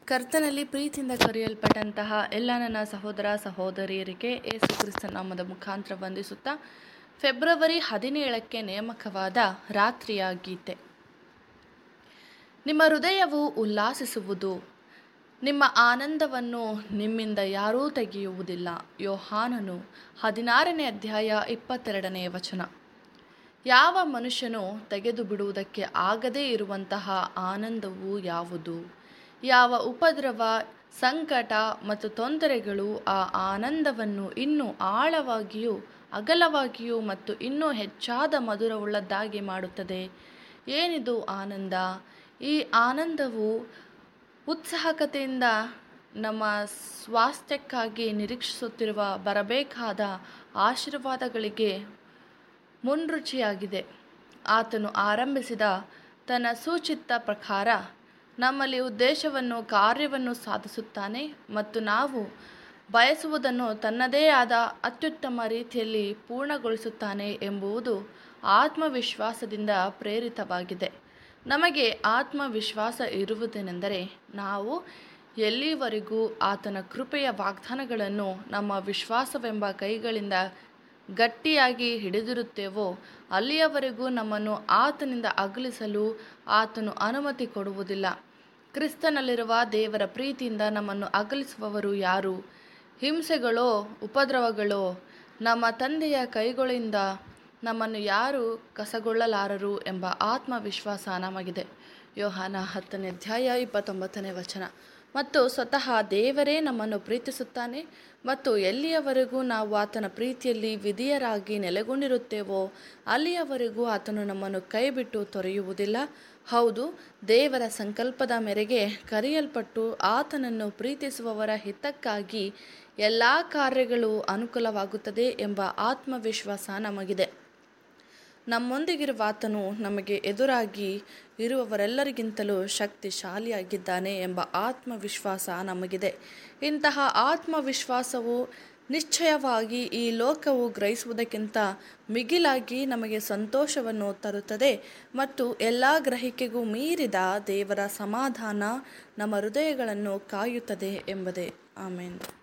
ಕರ್ತನಲ್ಲಿ ಪ್ರೀತಿಯಿಂದ ಕರೆಯಲ್ಪಟ್ಟಂತಹ ಎಲ್ಲ ನನ್ನ ಸಹೋದರ ಸಹೋದರಿಯರಿಗೆ ಏಸು ಕ್ರಿಸ್ತ ನಾಮದ ಮುಖಾಂತರ ವಂದಿಸುತ್ತಾ ಫೆಬ್ರವರಿ ಹದಿನೇಳಕ್ಕೆ ನೇಮಕವಾದ ರಾತ್ರಿಯ ಗೀತೆ ನಿಮ್ಮ ಹೃದಯವು ಉಲ್ಲಾಸಿಸುವುದು ನಿಮ್ಮ ಆನಂದವನ್ನು ನಿಮ್ಮಿಂದ ಯಾರೂ ತೆಗೆಯುವುದಿಲ್ಲ ಯೋಹಾನನು ಹದಿನಾರನೇ ಅಧ್ಯಾಯ ಇಪ್ಪತ್ತೆರಡನೇ ವಚನ ಯಾವ ಮನುಷ್ಯನು ತೆಗೆದು ಬಿಡುವುದಕ್ಕೆ ಆಗದೇ ಇರುವಂತಹ ಆನಂದವು ಯಾವುದು ಯಾವ ಉಪದ್ರವ ಸಂಕಟ ಮತ್ತು ತೊಂದರೆಗಳು ಆ ಆನಂದವನ್ನು ಇನ್ನೂ ಆಳವಾಗಿಯೂ ಅಗಲವಾಗಿಯೂ ಮತ್ತು ಇನ್ನೂ ಹೆಚ್ಚಾದ ಮಧುರವುಳ್ಳದ್ದಾಗಿ ಮಾಡುತ್ತದೆ ಏನಿದು ಆನಂದ ಈ ಆನಂದವು ಉತ್ಸಾಹಕತೆಯಿಂದ ನಮ್ಮ ಸ್ವಾಸ್ಥ್ಯಕ್ಕಾಗಿ ನಿರೀಕ್ಷಿಸುತ್ತಿರುವ ಬರಬೇಕಾದ ಆಶೀರ್ವಾದಗಳಿಗೆ ಮುನ್ರುಚಿಯಾಗಿದೆ ಆತನು ಆರಂಭಿಸಿದ ತನ್ನ ಸೂಚಿತ ಪ್ರಕಾರ ನಮ್ಮಲ್ಲಿ ಉದ್ದೇಶವನ್ನು ಕಾರ್ಯವನ್ನು ಸಾಧಿಸುತ್ತಾನೆ ಮತ್ತು ನಾವು ಬಯಸುವುದನ್ನು ತನ್ನದೇ ಆದ ಅತ್ಯುತ್ತಮ ರೀತಿಯಲ್ಲಿ ಪೂರ್ಣಗೊಳಿಸುತ್ತಾನೆ ಎಂಬುದು ಆತ್ಮವಿಶ್ವಾಸದಿಂದ ಪ್ರೇರಿತವಾಗಿದೆ ನಮಗೆ ಆತ್ಮವಿಶ್ವಾಸ ಇರುವುದೇನೆಂದರೆ ನಾವು ಎಲ್ಲಿವರೆಗೂ ಆತನ ಕೃಪೆಯ ವಾಗ್ದಾನಗಳನ್ನು ನಮ್ಮ ವಿಶ್ವಾಸವೆಂಬ ಕೈಗಳಿಂದ ಗಟ್ಟಿಯಾಗಿ ಹಿಡಿದಿರುತ್ತೇವೋ ಅಲ್ಲಿಯವರೆಗೂ ನಮ್ಮನ್ನು ಆತನಿಂದ ಅಗಲಿಸಲು ಆತನು ಅನುಮತಿ ಕೊಡುವುದಿಲ್ಲ ಕ್ರಿಸ್ತನಲ್ಲಿರುವ ದೇವರ ಪ್ರೀತಿಯಿಂದ ನಮ್ಮನ್ನು ಅಗಲಿಸುವವರು ಯಾರು ಹಿಂಸೆಗಳೋ ಉಪದ್ರವಗಳೋ ನಮ್ಮ ತಂದೆಯ ಕೈಗಳಿಂದ ನಮ್ಮನ್ನು ಯಾರು ಕಸಗೊಳ್ಳಲಾರರು ಎಂಬ ಆತ್ಮವಿಶ್ವಾಸ ನಮಗಿದೆ ಯೋಹಾನ ಹತ್ತನೇ ಅಧ್ಯಾಯ ಇಪ್ಪತ್ತೊಂಬತ್ತನೇ ವಚನ ಮತ್ತು ಸ್ವತಃ ದೇವರೇ ನಮ್ಮನ್ನು ಪ್ರೀತಿಸುತ್ತಾನೆ ಮತ್ತು ಎಲ್ಲಿಯವರೆಗೂ ನಾವು ಆತನ ಪ್ರೀತಿಯಲ್ಲಿ ವಿಧಿಯರಾಗಿ ನೆಲೆಗೊಂಡಿರುತ್ತೇವೋ ಅಲ್ಲಿಯವರೆಗೂ ಆತನು ನಮ್ಮನ್ನು ಕೈಬಿಟ್ಟು ತೊರೆಯುವುದಿಲ್ಲ ಹೌದು ದೇವರ ಸಂಕಲ್ಪದ ಮೇರೆಗೆ ಕರೆಯಲ್ಪಟ್ಟು ಆತನನ್ನು ಪ್ರೀತಿಸುವವರ ಹಿತಕ್ಕಾಗಿ ಎಲ್ಲ ಕಾರ್ಯಗಳು ಅನುಕೂಲವಾಗುತ್ತದೆ ಎಂಬ ಆತ್ಮವಿಶ್ವಾಸ ನಮಗಿದೆ ನಮ್ಮೊಂದಿಗಿರುವ ಆತನು ನಮಗೆ ಎದುರಾಗಿ ಇರುವವರೆಲ್ಲರಿಗಿಂತಲೂ ಶಕ್ತಿಶಾಲಿಯಾಗಿದ್ದಾನೆ ಎಂಬ ಆತ್ಮವಿಶ್ವಾಸ ನಮಗಿದೆ ಇಂತಹ ಆತ್ಮವಿಶ್ವಾಸವು ನಿಶ್ಚಯವಾಗಿ ಈ ಲೋಕವು ಗ್ರಹಿಸುವುದಕ್ಕಿಂತ ಮಿಗಿಲಾಗಿ ನಮಗೆ ಸಂತೋಷವನ್ನು ತರುತ್ತದೆ ಮತ್ತು ಎಲ್ಲ ಗ್ರಹಿಕೆಗೂ ಮೀರಿದ ದೇವರ ಸಮಾಧಾನ ನಮ್ಮ ಹೃದಯಗಳನ್ನು ಕಾಯುತ್ತದೆ ಎಂಬುದೇ ಆಮೇಲೆ